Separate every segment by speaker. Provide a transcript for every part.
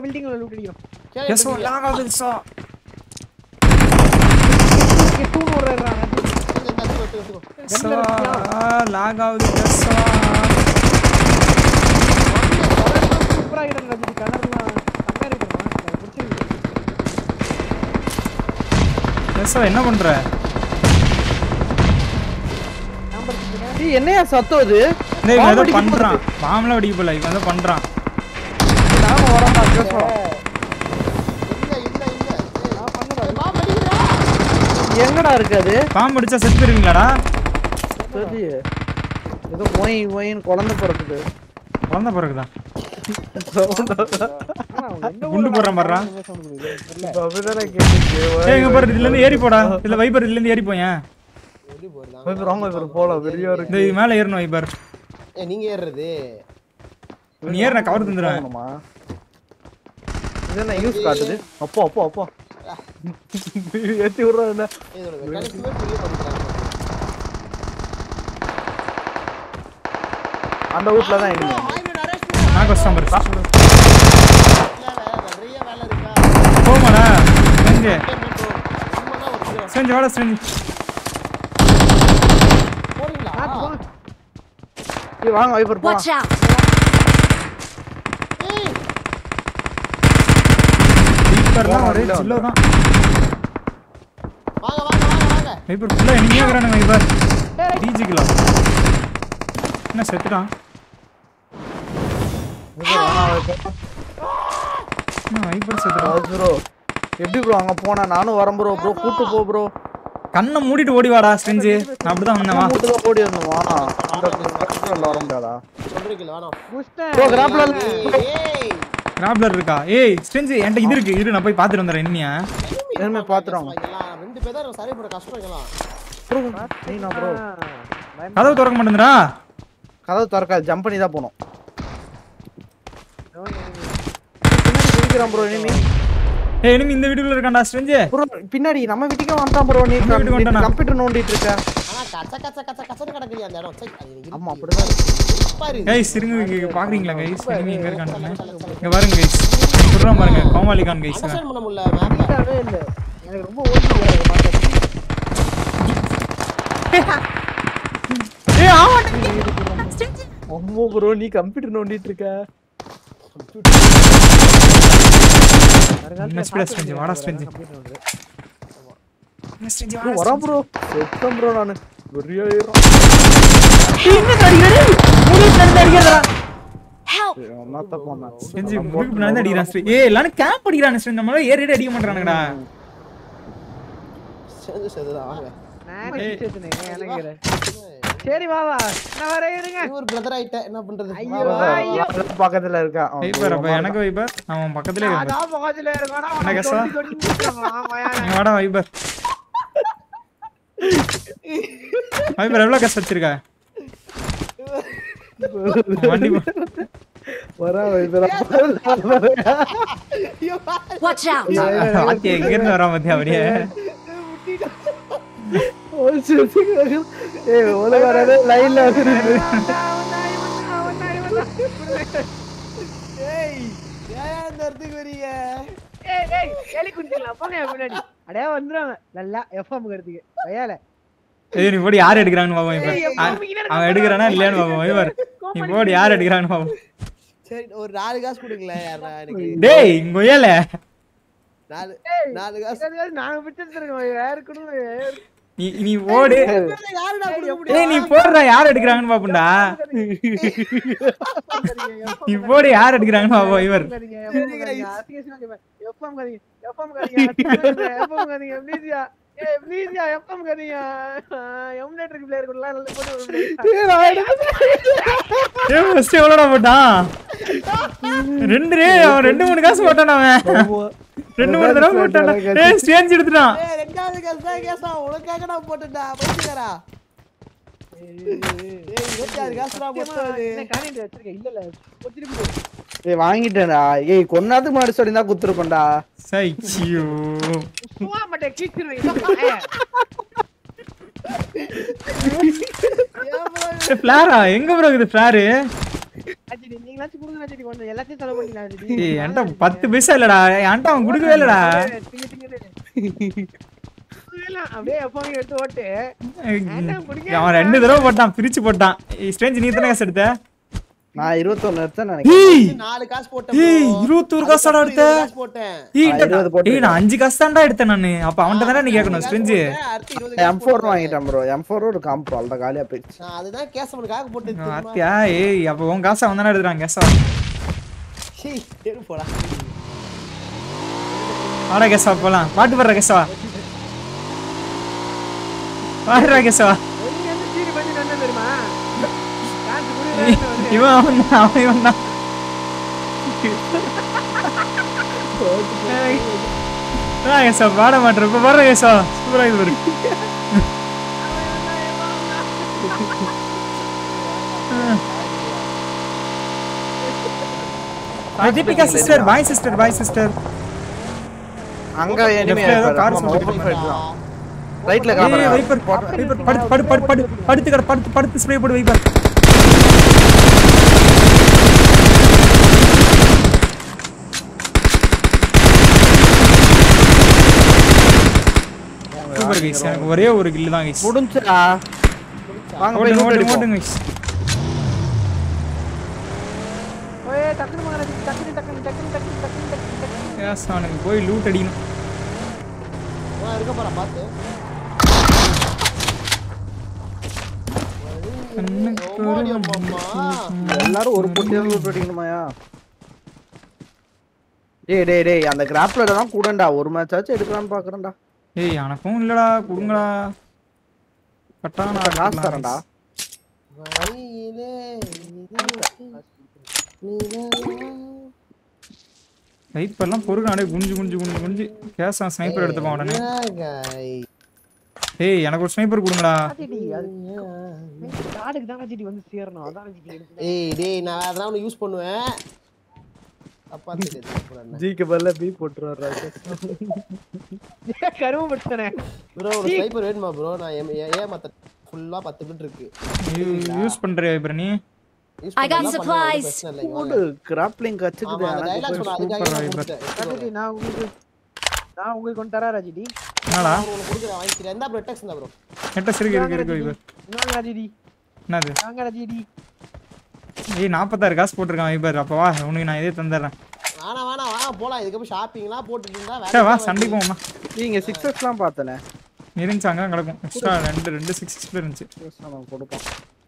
Speaker 1: பில்டிங்ல லூட் அடிக்கிறோம்
Speaker 2: கேளு
Speaker 3: எஸ்
Speaker 2: எப்படி
Speaker 3: லாக் ஆகுது சோ
Speaker 1: இங்க தூண் ஓடுறாங்க
Speaker 2: இந்த இந்த எடுத்துக்கோ, எடுத்துக்கோ, எடுத்துக்கோ.
Speaker 3: சோ லாக் ஆகுது எஸ் சோ
Speaker 1: சூப்பரா ஆகிடும் ரஜினி கலர்லாம் செம்மையா இருக்குமா எனக்கு பிடிச்சிருக்கு
Speaker 3: எஸ் என்ன பண்ற
Speaker 1: நம்பர் கொடுங்க
Speaker 4: ஏய், என்னையா சத்தம் இது
Speaker 3: டேய் இவன் ஏதோ
Speaker 4: பாம்பு அடிக்க
Speaker 3: பண்றான் பாம்பல வெடிக்க போல இவன் ஏதோ பண்றான்
Speaker 4: நானும் வரேன்டா பேசுறோம்
Speaker 2: இல்ல இல்ல இல்ல ஏய்,
Speaker 1: நான் பண்ணுறேன்
Speaker 2: ஏய், பாம்பு அடிக்கிறா.
Speaker 4: எங்கடா இருக்கு அது
Speaker 3: பாம்பு அடிச்சா செத்து போயிருவீங்களாடா
Speaker 4: சரி ஏதோ ஒய் ஒயின்னு குழந்தை பிறக்குது
Speaker 3: குழந்தை பிறகுதான்
Speaker 1: ஆனா, அவங்க எந்த
Speaker 3: குண்டு
Speaker 1: ஊர்ல
Speaker 3: போடுறான் பாருடா.
Speaker 1: நான் sound கொடுக்குது. தெரியல.
Speaker 4: இப்ப அப்படிதானே கேட்டுச்சு
Speaker 3: ஏய் இங்க பாரு இதுல இருந்து ஏறி போடா இல்ல வைபர் இதுல இருந்து ஏறி போயேன்
Speaker 2: எப்படி போறது?
Speaker 4: வைப்பர் வாங்க வைப்பர் போலாம் வெறியா
Speaker 3: இந்த
Speaker 4: இருக்கு
Speaker 3: இது மேல ஏறணும் வைபர்
Speaker 2: ஏய், நீங்க ஏறுறது
Speaker 3: நீ ஏற நான் கவர் தந்துடுவேன்
Speaker 4: போகணுமா? இது என்ன யூஸ் காட்டுது அப்போ அப்போ அப்போ ஏத்தி விடுறா என்ன
Speaker 2: இதோட மெக்கானிசமே புரிய படிக்கிறாங்க
Speaker 4: அந்த வீட்ல தான் இனிமே
Speaker 3: நான் கஷ்டம் பாரு
Speaker 2: நிறைய வேலை இருக்கா
Speaker 3: போமாடா செஞ்சு
Speaker 2: சும்மா தான் வச்சுக்கிறோம்
Speaker 3: செஞ்சு வாடா செஞ்சு
Speaker 2: போறீங்களா
Speaker 1: ஆ, போங்க.
Speaker 4: ஏய் வாங்க வைப்பர்
Speaker 5: Watch
Speaker 4: போலாம்
Speaker 5: out!
Speaker 2: ஏய்
Speaker 3: வைபர்லாம் ஒரே சில்லோ தான்
Speaker 2: வாங்க வாங்க வாங்க வாங்க
Speaker 3: வைபர் ஃபுல்லா எனிமையா இருக்கிறானுங்க வைபர் டிஜிக்கலாம் என்ன செத்துட்டான்
Speaker 4: வைப்பர் வாங்க வைப்பர்
Speaker 3: என்ன வைபர் செத்துட்டான்
Speaker 4: ப்ரோ எப்படி ப்ரோ அங்க போனா நானும் வரேன் ப்ரோ ப்ரோ கூட்டு போ ப்ரோ
Speaker 3: கண்ணை மூடிட்டு ஓடி வாடா செஞ்சு நான் அப்படிதான் வந்தேன் வா
Speaker 4: கூட்டு தான் ஓடி வரணுமா அந்த கஷ்டம் வர முடியாதா
Speaker 2: சொல்றீங்களா வேணாம்
Speaker 1: முடிச்சிட்டேன்.
Speaker 4: ப்ரோ கிராப்ல
Speaker 2: ஏய்
Speaker 3: கிராப்லர் இருக்கா ஏய் ஸ்ட்ரெஞ்சு என்கிட்ட இது இருக்கு இரு நான் போய் பாத்துட்டு வந்துடுறேன் இனிமையா
Speaker 4: இனிமே பாத்துறோம்
Speaker 2: எல்லாம் ரெண்டு பேர் தான் சரி பண்ண கஷ்டம் எல்லாம்
Speaker 4: ப்ரோ நீனா ப்ரோ
Speaker 1: ஆ, பயமா
Speaker 3: கதவு திறக்க மாட்டேங்கிறா
Speaker 4: கதவு திறக்காது ஜம்ப் பண்ணி தான் போகணும்
Speaker 1: இருக்கு.
Speaker 4: பின்னாடி குதிக்கிறான் ப்ரோ இனிமே
Speaker 3: ஏய் இனிமே இந்த வீட்டுக்குள்ள இருக்கான்டா ஸ்ட்ரெஞ்சு
Speaker 4: ப்ரோ பின்னாடி நம்ம வீட்டுக்கே வந்துட்டான் ப்ரோ நீ
Speaker 3: நம்ம வீட்டுக்கு வந்துட்டானா?
Speaker 4: கம்ப்யூட்டர் நோண்டிட்டு இருக்க
Speaker 2: ஆனா கச்ச கச்ச கச்ச கச்சன்னு கிடக்குது அந்த இடம் சை, அது இருக்கு.
Speaker 4: ஆமா அப்படிதான் இருக்கு.
Speaker 2: பாரு
Speaker 3: கைஸ் இருங்க பாக்குறீங்களா கைஸ் இனிமே எங்க இருக்கான்னு இங்க பாருங்க கைஸ் சொல்றான் பாருங்க கோமாளிகான் கைஸ்
Speaker 2: அண்டர்ஸ்டாண்ட் பண்ண முடியல மேப்ல
Speaker 1: நீட்டாவே இல்ல. எனக்கு ரொம்ப ஓடிட்டு இருக்கு பார்க்கறதுக்கு.
Speaker 3: ஏய் ஆமா
Speaker 4: அம்மோ ப்ரோ நீ கம்ப்யூட்டர் நோண்டிட்டு இருக்க
Speaker 1: வருங்காலத்துல
Speaker 3: என்ன speed ஆ ஸ்ட்ரெஞ்சு, வாடா ஸ்ட்ரெஞ்சு.
Speaker 1: computer வருது.
Speaker 4: ப்ரோ வரா ப்ரோ செத்தம் ப்ரோ நானு வெறியா ஏறும்
Speaker 5: Help!
Speaker 4: என்னத்த போனா
Speaker 3: செஞ்சு முதுகு பின்னாடி தான் அடிக்கிறான் ஸ்ட்ரெஞ்சு. ஏய் எல்லாரும் கேம்ப் அடிக்கிறான் ஸ்ட்ரெஞ்சு நம்மள ஏறி ஏறி அடிக்க மாட்டானுங்கடா
Speaker 2: சேர்ந்து சேர்ந்துதான் வாங்க
Speaker 1: நானே கிழிச்சு எனக்கு இரு. சரி வா வா நான் வரேன் இருங்க
Speaker 2: ஒரு பிரதர் ஆயிட்ட என்ன பண்றது
Speaker 1: ஐயோ
Speaker 2: வா, வா.
Speaker 1: ஐயோ
Speaker 4: பக்கத்துல இருக்கான் அவன்
Speaker 3: வைப்பர் அப்ப எனக்கு வைப்பர் அவன் பக்கத்துலயே இருக்கான்
Speaker 1: அதான் பக்கத்துல இருக்கணும்
Speaker 3: என்ன
Speaker 1: அவனை
Speaker 3: கசா?
Speaker 1: தொட்டி தொட்டி முடிச்சிட்டான் மயான
Speaker 3: நீ வாடா வைப்பர் வைப்பர் எவ்வளவு கஷ்டம் வச்சிருக்க வண்டி போ-
Speaker 4: வரா வைப்பர்
Speaker 2: ஐயோ, வா.
Speaker 5: Watch out!
Speaker 3: பாத்தியா எங்க இருந்து வரான் பாத்தியா அப்படியே
Speaker 4: ஏய் ஒழுங்கா வரது லைன்ல வந்துருக்கு
Speaker 2: ஏய் ஏன் இந்த இடத்துக்கு வரீங்க
Speaker 1: ஏய் ஏய் எலி குஞ்சுங்களா போங்க என் முன்னாடி அடே வந்துருவாங்க நல்லா எஃப்எம் கருத்துக்கு வயால
Speaker 3: ஏய் நீ போடி யார் எடுக்கிறான்னு பாப்போம் இப்ப
Speaker 1: ஏய், எப்ப நம்பிக்கையா
Speaker 3: அவன் எடுக்கிறானா இல்லையான்னு பாப்போம் வைப்பர் நீ போடி யார் எடுக்கிறான்னு பாப்போம்
Speaker 2: சரி ஒரு நாலு காசு கொடுங்களேன் யாரா எனக்கு
Speaker 3: டேய் இங்க ஒய்யல
Speaker 2: நாலு நாலு காசு
Speaker 1: இதுக்காக நாங்க பிடிச்சிருக்கோம் வேற கொடுங்க
Speaker 3: நீ நீ ஓடு
Speaker 2: யாருடா கொடுக்க முடியும்
Speaker 3: ஏய் நீ போடுறா யார் எடுக்கிறாங்கன்னு பாப்போம்டா நீ போடு யார் எடுக்கிறாங்கன்னு பாப்போம் இவர்
Speaker 1: எஃப்எம் கதிங்க எஃப்எம் கதிங்க எஃப்எம் கதிங்க ப்ளீஸ்யா ஏய் ப்ளீஸ்யா எஃப்எம் கதிங்க எமுலேட்டர் பிளேயர் கூட நல்ல போட்டு
Speaker 3: ஏய் ஃபர்ஸ்ட் எவ்வளோடா போட்டான் ரெண்டு ரே அவன் ரெண்டு மூணு காசு போட்டான் அவன் ரெண்டு மூணு தடவை போட்டான் ஏய் ஸ்டேஞ்ச் எடுத்துட்டான்
Speaker 2: ஏய் ரெண்டாவது காசு தான் கேசா உனக்காக நான் போட்டுட்டா பைத்தியக்காரா ஏய் இருபத்தி ஆறு காசுடா மொத்தம் இது.
Speaker 1: காணிட்டு வச்சிருக்கேன் இல்ல இல்ல திருப்பி கொடு.
Speaker 4: ஏய் வாங்கிட்டேன்டா ஏய் கொன்னாதுக்கு முன்னாடி சொல்லி தான் குத்துருக்கோம்டா
Speaker 3: சைச்சியோ
Speaker 1: சும்மா மட்டும் கீச்சிருவேன்
Speaker 2: ஏன் bro
Speaker 3: ஃபிளாரா எங்க ப்ரோ இது ஃபிளாரு
Speaker 1: அஜி நீ நீங்களாச்சும் கொடுங்க ராஜடி ஒண்ணு எல்லாத்தையும் செலவு பண்ணிக்கலாம் ராஜடி
Speaker 3: ஏய் என்கிட்ட பத்து பைசா இல்லடா என்கிட்ட அவன் கொடுக்கவே இல்லடா
Speaker 1: திங்கு, திங்கு, திங்கு. கொடுக்கலாம். அப்படியே எப்பவும் எடுத்து ஓட்டு வேண்டாம், குடிக்க
Speaker 3: அவன் ரெண்டு தடவை போட்டான் பிரிச்சு போட்டான் ஸ்ட்ரேஞ்ச் நீ தானே காசு எடுத்த
Speaker 4: நான் இருபத்தொன்னு எடுத்தேன் நினைக்கிறேன்
Speaker 3: ஏய்
Speaker 2: நாலு காசு போட்டேன்
Speaker 3: ஏய்
Speaker 2: bro.
Speaker 3: இருபத்தோரு காசாடா எடுத்த
Speaker 2: இருபது காசு போட்டேன்
Speaker 3: ஏய்
Speaker 4: ஆ, இருபது
Speaker 3: இந்த-
Speaker 4: போட்டு
Speaker 3: ஏய் நான் அஞ்சு காசு தான்டா எடுத்தேன் நானு அப்ப அவன்கிட்ட தானே நீ கேட்கணும் ஸ்ட்ரெஞ்சு
Speaker 2: போட்டேன், அடுத்து இருபது காசு
Speaker 4: எம் ஃபோர்
Speaker 2: போட்டேன்.
Speaker 4: வாங்கிட்டேன் ப்ரோ எம் ஃபோர் ஒரு காம்போ அவ்வளோ காலியா போயிடுச்சு
Speaker 2: நான் அதுதான் கேசவனுக்காக போட்டு தெரியுமா?
Speaker 3: ஆத்தியா ஏய் அப்ப உன் காசை அவன் தானே எடுத்துறான் கேசா
Speaker 2: சீ, எரு போடா
Speaker 3: வாடா கேசவா போலாம் பாட்டு பாடுற கேசவா பாடுறா கேசவா
Speaker 1: நீங்க வந்து சீனி பண்ணி என்ன தெரியுமா காசு கொடுங்க
Speaker 3: இவன் அவன் தான், அவன் இவன் தான் ஆ கேசவா பாட மாட்டேன் இப்ப பாடுற கேசவா சூப்பரா இது இருக்கு Deepika sister bye sister bye sister
Speaker 4: அங்க
Speaker 3: Left ல ஏதோ car sound
Speaker 4: ஓபன்
Speaker 3: கேக்குது.
Speaker 4: ஃபைட் தான் ரைட்ல
Speaker 3: ஏய்
Speaker 4: காமரா
Speaker 3: வைப்பர் வைப்பர் படுத்து படு படு படு படுத்து கட படுத்து படுத்து ஸ்ப்ரே போடு வைப்பர் சூப்பர் கைஸ் எனக்கு ஒரே ஒரு கில் தான் கைஸ்
Speaker 4: முடிஞ்சுடா வாங்க போய்
Speaker 3: ஓட்டுங்க
Speaker 4: loot
Speaker 3: ஓட்டுங்க
Speaker 4: அடிப்போம்.
Speaker 3: ஓட்டுங்க கைஸ்
Speaker 1: ஓயே டக்குனு மகராஜி டக்குனு டக்குனு டக்குனு டக்குனு டக்குனு டக்குனு டக்குனு
Speaker 3: ஏஸ் அவனுக்கு போய் லூட் அடிக்கணும்
Speaker 2: நான் இருக்க போறேன் பாத்து
Speaker 3: கண்ணுக்கு
Speaker 2: ஓமாடி அம்மா
Speaker 4: எல்லாரும் ஒரு பொட்டியால லூட் அடிக்கணுமாயா டேய் டேய் டேய் அந்த கிராப்ல தான் கூடண்டா ஒரு மேட்ச் ஆச்சு எடுக்கலாம்னு பாக்குறேன்டா
Speaker 3: ஏய் எனக்கும் இல்லடா கொடுங்கடா கட்டா
Speaker 4: நான்
Speaker 3: நான்
Speaker 4: காசு தரேன்டா
Speaker 2: வழியிலே நிலவா.
Speaker 3: ஸ்னைப்பர்லாம் பொறுக்க அப்படியே குஞ்சு குஞ்சு குஞ்சு குஞ்சு கேஸ் ஸ்னைப்பர் எடுத்துப்பான் உடனே
Speaker 2: ஏகாய்.
Speaker 3: ஏய் எனக்கு ஒரு ஸ்னைப்பர் கொடுங்கடா
Speaker 1: ராஜடி அது காடுக்கு தான் ராஜடி வந்து சேரணும் அதான் ராஜடி எடுத்து
Speaker 2: ஏய் டேய் நான் அதெல்லாம் ஒண்ணு யூஸ் பண்ணுவேன் தப்பா தெரியுது அப்புறம் என்ன
Speaker 4: ஜிக்கு பதிலா பி போட்டுறாரு
Speaker 1: கரும படுத்தனே
Speaker 2: ப்ரோ ஒரு ஸ்னைப்பர் வேணுமா ப்ரோ நான் ஏ- ஏ- ஏமாத்த ஃபுல்லா பத்து பிட் இருக்கு
Speaker 3: யூஸ் பண்றியா இப்ப நீ
Speaker 2: யூஸ்
Speaker 5: I got
Speaker 2: பண்ணலாம், பண்ணலாம், ஒண்ணும்
Speaker 5: supplies.
Speaker 2: பிரச்சனை இல்லை, இங்க வாங்க.
Speaker 4: கூடு கிராப்லிங் கச்சுக்குது
Speaker 2: ஆமா, அந்த
Speaker 4: எனக்கு
Speaker 2: dialogue
Speaker 4: போய்
Speaker 2: சொன்ன, அதுக்காக
Speaker 3: super
Speaker 2: நான்
Speaker 3: vibe.
Speaker 2: கொடுத்தேன். எடுத்துக்கோ.
Speaker 1: ராஜடி நான் உங்களுக்கு நான் உங்களுக்கு கொண்டு தரேன் ராஜடி
Speaker 3: என்னடா
Speaker 2: நான் உனக்கு கொடுக்குறேன், வாங்கிக்கிறேன். இந்தா bro, text இந்தா bro.
Speaker 3: நெட்ட சிறுக்கு இருக்கு இருக்கு இப்ப
Speaker 1: வாங்க ராஜடி
Speaker 3: என்னது
Speaker 1: வாங்க ராஜடி
Speaker 3: ஏய் நாற்பத்தாறு காசு போட்டிருக்கான் வைபர் அப்ப வா உனக்கு நான் இதே தந்துடுறேன்
Speaker 2: வேணாம், வேணாம், வாங்க போலாம். இதுக்கப்புறம் shopping எல்லாம் போட்டுட்டு இருந்தா வேலை
Speaker 3: சரி வா
Speaker 2: இல்லாம
Speaker 3: சண்டை
Speaker 2: இருக்கு.
Speaker 3: போவோமா
Speaker 4: நீங்க சிக்ஸஸ்லாம் பார்த்தனே
Speaker 3: இருந்துச்சு அங்கே கிடக்கும் எக்ஸ்ட்ரா ரெண்டு ரெண்டு சிக்ஸ் சிக்ஸ்ல இருந்துச்சு
Speaker 4: நம்ம கொடுப்போம்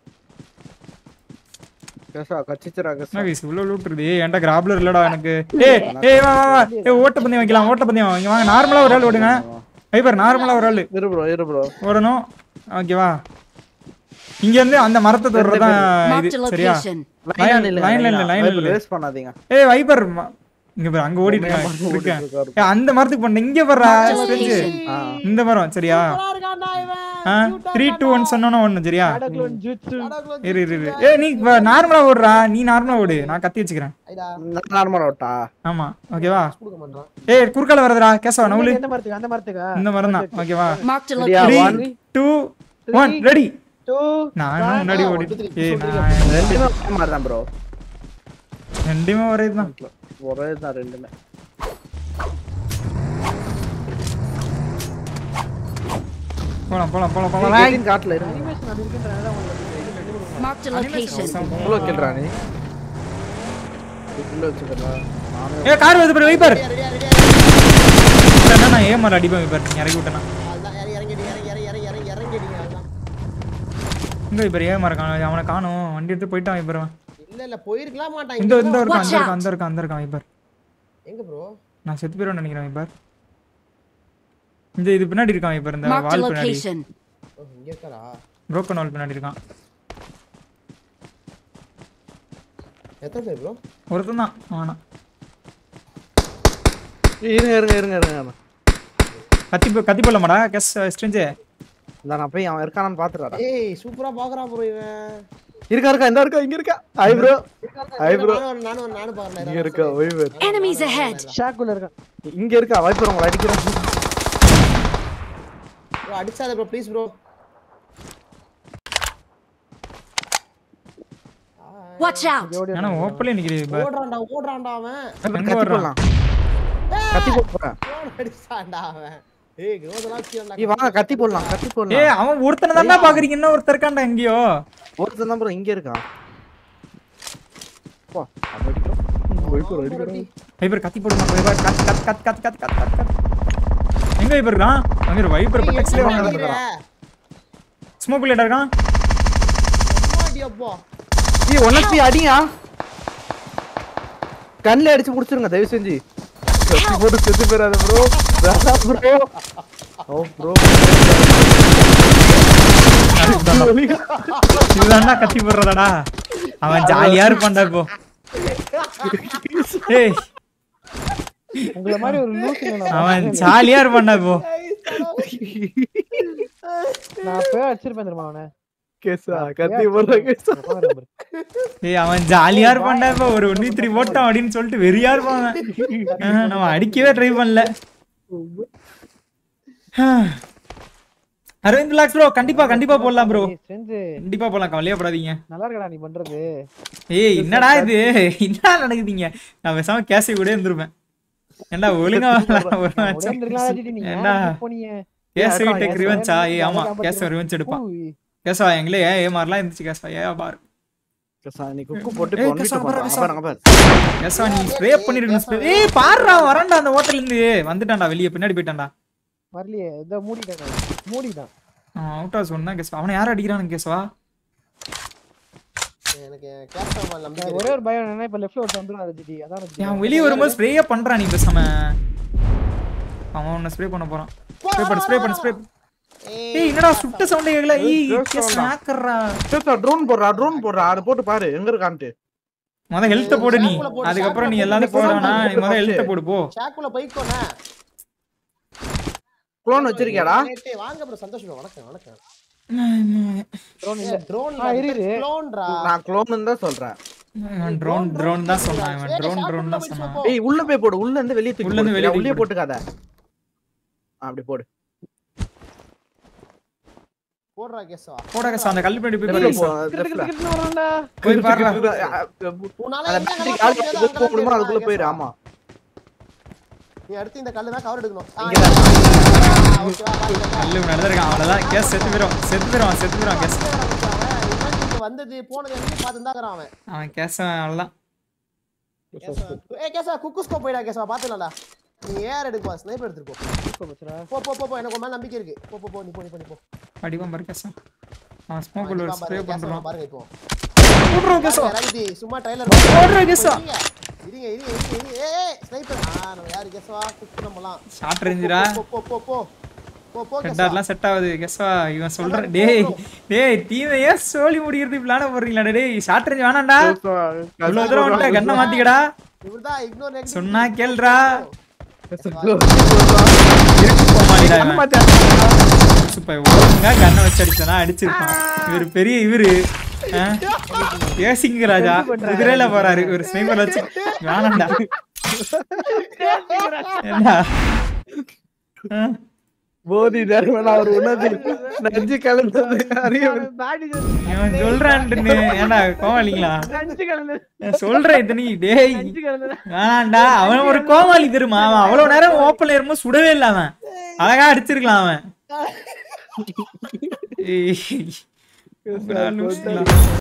Speaker 4: கேசா கச்சிச்சரா
Speaker 3: என்ன
Speaker 4: கேசா
Speaker 3: வயசு இவ்வளோ லூட் இருக்குது ஏய் என்கிட்ட கிராப்லர் இல்லடா எனக்கு ஏய் ஏய் வா வா வா ஏய் ஓட்ட பந்தயம் வைக்கலாம் ஓட்ட பந்தயம் இங்க வாங்க நார்மலா ஒரு ஆள் ஓடுங்க வைபர் நார்மலா ஒரு ஆள்
Speaker 4: இரு ப்ரோ இரு ப்ரோ
Speaker 3: ஓடணும் ஓகேவா இங்க இருந்து அந்த மரத்தை தொடுறதான்
Speaker 5: Marked
Speaker 3: இது
Speaker 5: a
Speaker 3: சரியா
Speaker 5: location.
Speaker 3: லைன் லைன்ல இல்ல லைன்ல இல்ல
Speaker 4: வேஸ்ட் பண்ணாதீங்க
Speaker 3: ஏய் வைபர் ம- இங்க பாரு அங்க ஓடிட்டு இருக்கான் இருக்கேன்
Speaker 4: இருக்காரு.
Speaker 3: ஏய், அந்த மரத்துக்கு பண்ண இங்க வர்றா
Speaker 5: Marked a
Speaker 3: ஸ்ட்ரெஞ்சு
Speaker 5: location.
Speaker 4: ஆ
Speaker 3: இந்த மரம் சரியா
Speaker 2: சூப்பரா இருக்கான்டா இவன்.
Speaker 3: ஆ
Speaker 2: Cute ஆ
Speaker 3: த்ரீ டூ ஒன் சொன்னோன்னா ஒண்ணு சரியா
Speaker 1: கடக்குள்ள ஜுட்சு
Speaker 2: கடவுளே,
Speaker 3: இரு இரு இரு ஏய் நீ நார்மலா ஓடுறா நீ நார்மலா ஓடு நான் கத்தி வச்சுக்கிறேன்
Speaker 2: ஐடா,
Speaker 4: நார்மல் ஓட்டா
Speaker 3: ஆமா ஓகேவா
Speaker 2: கொடுக்க மாட்றான்.
Speaker 3: ஏய் குறுக்கால வருதுடா கேசவா நவுலு
Speaker 1: எந்த மரத்துக்கு அந்த மரத்துக்கா
Speaker 3: இந்த மரம் தான் ஓகேவா
Speaker 5: Marked a
Speaker 4: சரியா?
Speaker 5: location.
Speaker 3: Three two one ready
Speaker 1: two
Speaker 3: நானும் முன்னாடி
Speaker 2: one,
Speaker 3: ஓடி
Speaker 2: two, three,
Speaker 3: ஏய்
Speaker 2: சொல்றீங்க.
Speaker 3: நான்
Speaker 4: ரெண்டுமே ஒரே மாதிரி தான் ப்ரோ
Speaker 3: ரெண்டுமே ஒரே இதுதான்
Speaker 4: ஒரே தான் ரெண்டுமே
Speaker 3: போலாம் போலாம் போலாம் போலாம்
Speaker 4: கேட்டின் காட்டுல இருக்கு
Speaker 1: அனிமேஷன் அது இருக்குன்றனால உங்களுக்கு
Speaker 5: Marked a location.
Speaker 4: இவ்வளோ கில்றா நீ உள்ள வச்சுக்கிறா நானே
Speaker 3: ஏய் கார் வருது பாரு வைப்பர்
Speaker 2: ரெடியா, ரெடியா, ரெடியா.
Speaker 3: இல்லைன்னா நான் ஏமாற அடிப்பேன் வைப்பர் நீ இறக்கி விட்டேனா
Speaker 2: அதான், இறங்கி, இறங்கிடி, இறங்கி, இறங்கி, இறங்கி, இறங்கி, இறங்கிடிங்க, அதான்.
Speaker 3: இங்க வைப்பர் ஏமாற காணும் அவனை காணும் வண்டி எடுத்து போயிட்டான் வைப்பர் அவன்.
Speaker 2: இல்ல இல்ல போயிருக்கலாம் மாட்டான்
Speaker 3: இந்த
Speaker 2: இங்க
Speaker 3: இந்த இருக்கான்
Speaker 5: Watch
Speaker 3: அந்த இருக்கான்
Speaker 5: out.
Speaker 3: அந்த இருக்கான் அந்த இருக்கான் வைப்பர்
Speaker 2: எங்க ப்ரோ
Speaker 3: நான் செத்து போயிடுவேன் நினைக்கிறேன் வைப்பர் இந்த இது பின்னாடி இருக்கான் வைப்பர் இந்த
Speaker 5: Marked a
Speaker 3: வால் பின்னாடி
Speaker 5: location.
Speaker 2: இங்க இருக்காரா
Speaker 3: புரோக்கன் வால் பின்னாடி இருக்கான்
Speaker 2: எத்தனை பேர் ப்ரோ
Speaker 3: ஒருத்தன் தான் அவனா
Speaker 4: இருங்க இருங்க இருங்க இருங்க
Speaker 3: கத்தி போ- கத்தி போடலாமாடா கெஸ் ஸ்ட்ரெஞ்சு
Speaker 4: இந்த நான் போய் அவன் இருக்கானான்னு பாத்துறாடா
Speaker 2: ஏய் சூப்பரா பாக்குறான் ப்ரோ இவன்
Speaker 4: இருக்கா இருக்கா இந்த இருக்கா இங்க இருக்கா ஐ ப்ரோ ஐ ப்ரோ
Speaker 2: நானும் வரேன், நானும் வரேன், நானும் பாக்குறேன்
Speaker 4: இங்க இருக்கா வைவர்
Speaker 5: Enemies ahead.
Speaker 1: ஷாக்குள்ள இருக்கான்
Speaker 4: இங்க இருக்கா வைப்பர் உங்களை அடிக்கிறேன்
Speaker 2: ப்ரோ அடிச்சாத bro please bro
Speaker 5: Watch out!
Speaker 1: ஜோடி
Speaker 3: ஆனா ஓப்பன்ல நிக்கிறீங்க இப்ப
Speaker 2: ஓடுறான்டா ஓடுறான்டா அவன்
Speaker 3: எங்க
Speaker 4: கத்தி
Speaker 3: வர்றான்
Speaker 4: போடலாம் கத்தி போடுறேன்
Speaker 2: போன் அடிச்சான்டா அவன் ஏய் க்ரோதெல்லாம் வச்சிருந்தா
Speaker 4: ஏய் வாங்க கத்தி போடலாம் கத்தி
Speaker 3: ஏய்
Speaker 4: போடலாம்
Speaker 3: அவன் ஒருத்தனை தான்டா பாக்குறீங்க இன்னும் ஒருத்தர் இருக்கான்டா எங்கேயோ
Speaker 4: ஒருத்தன் தான் bro இங்க இருக்கான் போ அவன் அடிக்கிறான் வைப்பர் அடிக்கிறான்
Speaker 3: வைப்பர் கத்தி போடுமா வைப்பர் கத்தி கத்தி கத்தி கத்தி கத்தி கத்தி கத்தி கத்தி எங்க வைப்பர் இருக்கான் அங்க ஒரு வைப்பர் பட்டக்ஸ்லயே வாங்க ஸ்மோக் பிளேட் இருக்கான்
Speaker 2: அப்போ
Speaker 4: ஏய் ஒன்னத்தி அடியா கண்ணில் அடிச்சு புடிச்சிருங்க தயவு செஞ்சு கத்தி போட்டு செத்து போயிடாத ப்ரோ வேணாம் ப்ரோ ஓ ப்ரோ
Speaker 3: இதுதான்டா கத்தி போடுறதாடா அவன் ஜாலியா இருப்பான்டா இப்போ ஏய்
Speaker 1: உங்களை மாதிரி ஒரு லூசுங்க நான்
Speaker 3: அவன் ஜாலியா இருப்பான்டா இப்போ
Speaker 1: நான் அப்பவே அடிச்சிருப்பேன் தெரியுமா அவனை
Speaker 4: கேசா கத்தி போடுற கேசா
Speaker 1: உட்காரு நம்பரு.
Speaker 3: ஏய் அவன் ஜாலியா இருப்பான்டா இப்போ ஒரு ஒன்னி த்ரீ போட்டோம் அப்படின்னு சொல்லிட்டு வெறியா இருப்பான் அவன். ஆஹ், நம்ம அடிக்கவே ட்ரை பண்ணல ஆஹ். அரவிந்த் லாக்ஸ் ப்ரோ கண்டிப்பா கண்டிப்பா போடலாம் ப்ரோ
Speaker 1: ஏய், செஞ்சு
Speaker 3: கண்டிப்பா போடலாம் கவலையப்படாதீங்க
Speaker 1: நல்லா இருக்கடா நீ பண்றது
Speaker 3: ஏய் என்னடா இது என்ன நடக்குதுங்க நான் பேசாம கேசை கூட இருந்திருப்பேன் ஏன்டா ஒழுங்கா விளையாட ஒரு
Speaker 1: நான்
Speaker 3: match.
Speaker 1: உடனே அடிச்சிட்டு நீங்க
Speaker 3: ஏன்டா?
Speaker 1: ஏன் போனீங்க
Speaker 3: கேசை டேக்
Speaker 1: கேசை
Speaker 3: ரிவென்ச்சா ஏய் ஆமா
Speaker 1: அழகா
Speaker 3: கேசை ரிவென்ச் எடுப்பான்
Speaker 1: ஊய்.
Speaker 3: கேசவா எங்களே ஏன் ஏ மாதிரிலாம் இருந்துச்சு கேசவா ஏ பாரு
Speaker 4: கேசா நீ குக்கு போட்டு
Speaker 3: ஏய்,
Speaker 4: கொன்னிட்டு
Speaker 3: கேசா,
Speaker 4: போறான்
Speaker 3: கேசா.
Speaker 4: பாருங்க பாரு
Speaker 3: கேசவா நீ ஸ்ப்ரே பண்ணிருக்கணும் spray. ஏய் பாருடா வரேன்டா அந்த ஹோட்டல்ல இருந்து வந்துட்டான்டா வெளியே பின்னாடி போயிட்டான்டா
Speaker 1: வரலையே இதை மூடிட்டேன் மூடிட்டான்
Speaker 3: அவுட் ஆஃப் சொன்னா கேசவா அவனை யார் அடிக்கிறானு கேசவா
Speaker 2: எனக்கு கேஸ்டா நம்பிக்கை
Speaker 1: எனக்கு ஒரே ஒரு பயம் என்னன்னா இப்ப லெஃப்ட்ல ஒருத்தன் வந்துடும் ரஜினி அதான் ரஜினி
Speaker 3: அவன் வெளியே வரும்போது ஸ்ப்ரேயே பண்றான் நீ பேசாம அவன் உன்னை ஸ்ப்ரே பண்ண போறான் ஸ்ப்ரே பண்ணு ஸ்ப்ரே பண்ணு ஸ்ப்ரே ஏய் என்னடா சுட்ட சவுண்ட் கேக்கல ஏய் கேஸ் நாக்கறா
Speaker 4: கேசா ட்ரோன் போடுறா ட்ரோன் போடுறா அதை போட்டு பாரு எங்க இருக்கான்ட்டு
Speaker 3: முத ஹெல்த்த போடு நீ அதுக்கப்புறம் நீ எல்லாரும் போறானா நீ முத ஹெல்த்த போடு போ
Speaker 2: ஷாக்குல போய்க்கோண்ணே
Speaker 4: க்ளோன் வச்சிருக்கியாடா
Speaker 2: டேய், வாங்க ப்ரோ சந்தோஷம் bro. வணக்கம் வணக்கம்
Speaker 1: ட்ரோன் இல்ல
Speaker 2: ட்ரோன்
Speaker 1: ஆ, இரு, இரு.
Speaker 2: ட்ரோன்டா
Speaker 4: நான் க்ளோன் தான் சொல்றேன்
Speaker 3: இவன் ட்ரோன் ட்ரோன் தான் சொன்னான் இவன் ட்ரோன் ட்ரோன் தான் சொன்னான்
Speaker 4: ஏய் உள்ள போய் போடு உள்ள இருந்து வெளிய தூக்கி
Speaker 3: உள்ள இருந்து
Speaker 4: போடு.
Speaker 3: வெளிய
Speaker 4: உள்ளே
Speaker 3: தூக்கி
Speaker 4: போட்டுக்காத ஆ, அப்படி போடு
Speaker 2: போடுறா கேஸ்வா
Speaker 3: போடா கேஸ் அந்த கல்லு பின்னாடி போய்
Speaker 4: வெளிய
Speaker 3: பாரு
Speaker 4: போ,
Speaker 1: கிட்ட
Speaker 4: leftல.
Speaker 1: கிட்ட கிட்ட வரான்டா
Speaker 3: போய் பாருடா
Speaker 2: உன்னால
Speaker 4: அந்த
Speaker 2: எங்க
Speaker 4: battery
Speaker 2: கல்லு
Speaker 4: கால்
Speaker 2: போகுதோ
Speaker 4: போக முடியுமா
Speaker 2: அங்கெல்லாம்
Speaker 4: அதுக்குள்ள
Speaker 2: போயிடு,
Speaker 4: போயிரு
Speaker 2: கேஸ்வா.
Speaker 4: ஆமா
Speaker 2: நீ அடுத்து இந்த கல்லு தான் கவர் எடுக்கணும் ஆ,
Speaker 4: இங்க தான்.
Speaker 2: ஆ, ஓகேவா, பாருங்க.
Speaker 3: கல்லு முன்னாடி தான் இருக்கான் அவ்வளவுதான் கேஸ் செத்து போயிடும் செத்து போயிடும் செத்து போயிடும் கேஸ்
Speaker 2: அவன் இவன் இங்க வந்தது போனது எல்லாம் பார்த்துட்டு தான் இருக்கிறான் அவன்
Speaker 3: அவன் கேஸ் அவ்வளவுதான்
Speaker 2: கேஸ்வா, ஏய் கேசவா குக்கு ஸ்கோப் போயிடா கேசவா பாத்துலாம்டா நீ ஏர் எடுப்பா ஸ்னைப்பர் எடுத்துட்டு போ
Speaker 1: சூப்பர் பச்சுடா
Speaker 2: போ போ போ போ எனக்கு உன் மேல நம்பிக்கை இருக்கு போ போ போ நீ போ நீ போ நீ போ
Speaker 3: அடிப்பான் பாரு கேஸ் அவன் ஸ்மோக்
Speaker 2: கண்டிப்பா
Speaker 3: உள்ள ஸ்ப்ரே
Speaker 2: பாருங்க, கேசவா
Speaker 3: பண்றான்
Speaker 2: பாருங்க இப்போ
Speaker 3: போடுறோம் கேஸ்
Speaker 2: பாருங்க, ரவிதி, சும்மா ட்ரைலர்
Speaker 3: போடுறோம் கேஸ்
Speaker 2: இருங்க இருங்க இருங்க இருங்க இருங்க ஏய் ஸ்னைப்பர் ஆ நம்ம யாரு கேசவா குக்கு நம்மலாம்
Speaker 3: ஷார்ட் ரேஞ்சுடா
Speaker 2: போ போ போ போ போ போ கேசவா
Speaker 3: ஹெட்டார்லாம் செட் ஆகுது கெஸ்வா இவன் சொல்றான் டேய் டேய் டீமை ஏன் சோலி முடிக்கிறது பிளான போடுறீங்களா டேய் ஷார்ட் ரேஞ்ச் வேணாம்டா இவ்வளவு தூரம் வந்துட்ட கண்ணை மாத்திக்கடா
Speaker 2: இவர்தான் இக்னோர் நெகட்டிவ்
Speaker 3: சொன்னா கேளுடா இருக்கு போமாடிடா இவன் சூப்பர் ஒழுங்கா கண்ணை வச்சு அடிச்சனா அடிச்சிருப்பான் இவர் பெரிய இவரு ஆ? பேசிங்க ராஜா குதிரையில போறாரு ஒரு ஸ்னைப்பர் வச்சு வேணாம்டா என்ன ஆ?
Speaker 4: போதி தர்மன் அவர் உணர்ந்து நஞ்சு கலந்தது அறிய
Speaker 1: பாடி
Speaker 3: இவன் சொல்றான்ட்டு ஏன்டா கோவாளிங்களா
Speaker 1: அஞ்சு கலந்து
Speaker 3: நான் சொல்றேன் இத்தனை டேய்
Speaker 1: அஞ்சு கலந்து
Speaker 3: வேணாண்டா அவன் ஒரு கோமாளி தெரியுமா அவன் அவ்வளவு நேரம் ஓப்பன்ல இருக்கும்போது சுடவே இல்ல அவன் அழகா அடிச்சிருக்கலாம் அவன் ஏய், உங்களால லூசுங்களா?